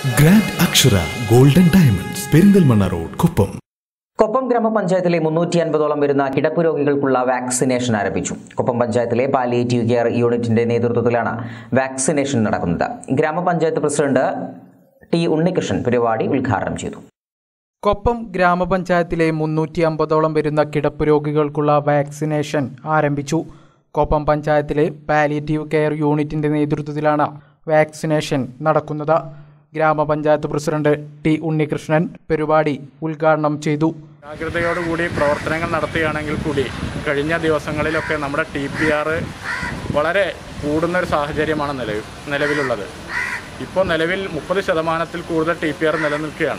grand Akshara golden diamonds Perinthalmanna road Kuppam Koppam ഗ്രാമപഞ്ചായത്തിലെ മുന്നൂറ്റി അൻപതോളം വരുന്ന കിടപ്പ് രോഗികൾക്കുള്ള വാക്സിനേഷൻ ആരംഭിച്ചു കൊപ്പം പഞ്ചായത്തിലെ പാലിയേറ്റീവ് കെയർ യൂണിറ്റിന്റെ നേതൃത്വത്തിലാണ് വാക്സിനേഷൻ നടക്കുന്നത് ഗ്രാമപഞ്ചായത്ത് പ്രസിഡന്റ് ടി ഉണ്ണികൃഷ്ണൻ പരിപാടി ഉദ്ഘാടനം ചെയ്തു കൊപ്പം ഗ്രാമപഞ്ചായത്തിലെ മുന്നൂറ്റി അമ്പതോളം വരുന്ന കിടപ്പ് രോഗികൾക്കുള്ള വാക്സിനേഷൻ ആരംഭിച്ചു കൊപ്പം പഞ്ചായത്തിലെ പാലിയേറ്റീവ് കെയർ യൂണിറ്റിന്റെ നേതൃത്വത്തിലാണ് വാക്സിനേഷൻ നടക്കുന്നത് ഗ്രാമപഞ്ചായത്ത് പ്രസിഡന്റ് ടി ഉണ്ണികൃഷ്ണൻ പരിപാടി ഉദ്ഘാടനം ചെയ്തു ജാഗ്രതയോടുകൂടി പ്രവർത്തനങ്ങൾ നടത്തുകയാണെങ്കിൽ കൂടി കഴിഞ്ഞ ദിവസങ്ങളിലൊക്കെ നമ്മുടെ ടി പി ആർ വളരെ കൂടുന്ന ഒരു സാഹചര്യമാണ് നിലവിൽ നിലവിലുള്ളത് ഇപ്പോൾ നിലവിൽ മുപ്പത് ശതമാനത്തിൽ കൂടുതൽ ടി പി ആർ നിലനിൽക്കുകയാണ്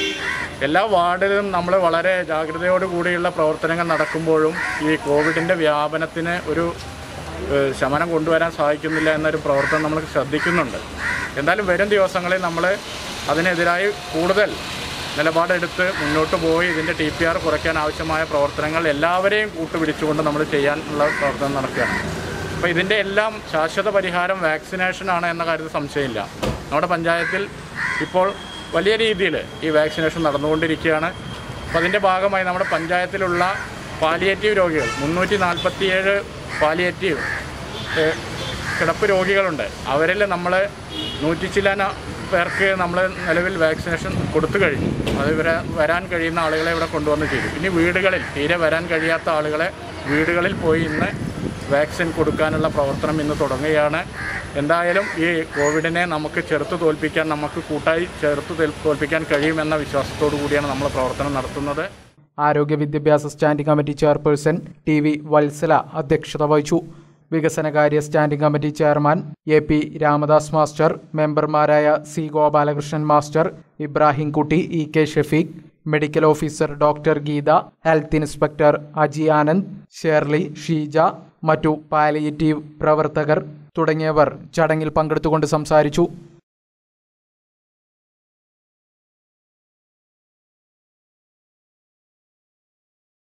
എല്ലാ വാർഡിലും നമ്മൾ വളരെ ജാഗ്രതയോടുകൂടിയുള്ള പ്രവർത്തനങ്ങൾ നടക്കുമ്പോഴും ഈ കോവിഡിൻ്റെ വ്യാപനത്തിന് ഒരു ഏഹ്, ശമനം കൊണ്ടുവരാൻ സാധിക്കുന്നില്ല എന്നൊരു പ്രവർത്തനം നമ്മൾ ശ്രദ്ധിക്കുന്നുണ്ട് എന്തായാലും വരും ദിവസങ്ങളിൽ നമ്മൾ അതിനെതിരായി കൂടുതൽ നിലപാടെടുത്ത് മുന്നോട്ട് പോയി ഇതിൻ്റെ ടി പി ആർ കുറയ്ക്കാൻ ആവശ്യമായ പ്രവർത്തനങ്ങൾ എല്ലാവരെയും കൂട്ടുപിടിച്ചുകൊണ്ട് നമ്മൾ ചെയ്യാനുള്ള പ്രവർത്തനം നടക്കുകയാണ് അപ്പോൾ ഇതിൻ്റെ എല്ലാം ശാശ്വത പരിഹാരം വാക്സിനേഷനാണ് എന്ന കാര്യത്തിൽ സംശയമില്ല നമ്മുടെ പഞ്ചായത്തിൽ ഇപ്പോൾ വലിയ രീതിയിൽ ഈ വാക്സിനേഷൻ നടന്നുകൊണ്ടിരിക്കുകയാണ് അപ്പോൾ അതിൻ്റെ ഭാഗമായി നമ്മുടെ പഞ്ചായത്തിലുള്ള പാലിയേറ്റീവ് രോഗികൾ മുന്നൂറ്റി നാൽപ്പത്തിയേഴ് പാലിയേറ്റീവ് ഏഹ്, കിടപ്പ് രോഗികളുണ്ട് അവരിൽ നമ്മൾ നൂറ്റി ചില്ലാന പേർക്ക് നമ്മൾ നിലവിൽ വാക്സിനേഷൻ കൊടുത്തു കഴിഞ്ഞു അത് ഇവരെ വരാൻ കഴിയുന്ന ആളുകളെ ഇവിടെ കൊണ്ടുവന്ന് ചെയ്തു ഇനി വീടുകളിൽ തീരെ വരാൻ കഴിയാത്ത ആളുകളെ വീടുകളിൽ പോയി ഇന്ന് വാക്സിൻ കൊടുക്കാനുള്ള പ്രവർത്തനം ഇന്ന് തുടങ്ങുകയാണ് എന്തായാലും ഈ കോവിഡിനെ നമുക്ക് ചെറുത്ത് തോൽപ്പിക്കാൻ നമുക്ക് കൂട്ടായി ചെറുത്ത് തോൽ- തോൽപ്പിക്കാൻ കഴിയുമെന്ന വിശ്വാസത്തോടു കൂടിയാണ് നമ്മൾ പ്രവർത്തനം നടത്തുന്നത് ആരോഗ്യ വിദ്യാഭ്യാസ standing committee chairperson T V Vatsala അധ്യക്ഷത വഹിച്ചു വികസനകാര്യ standing committee chairman A P Ramadas master മെമ്പർമാരായ C Gopalakrishnan master Ibrahim Kutty E K Shafeeq medical officer doctor Geetha health inspector Aji Anand Shirley Sheeja മറ്റു പാലിയേറ്റീവ് പ്രവർത്തകർ തുടങ്ങിയവർ ചടങ്ങിൽ പങ്കെടുത്തുകൊണ്ട് സംസാരിച്ചു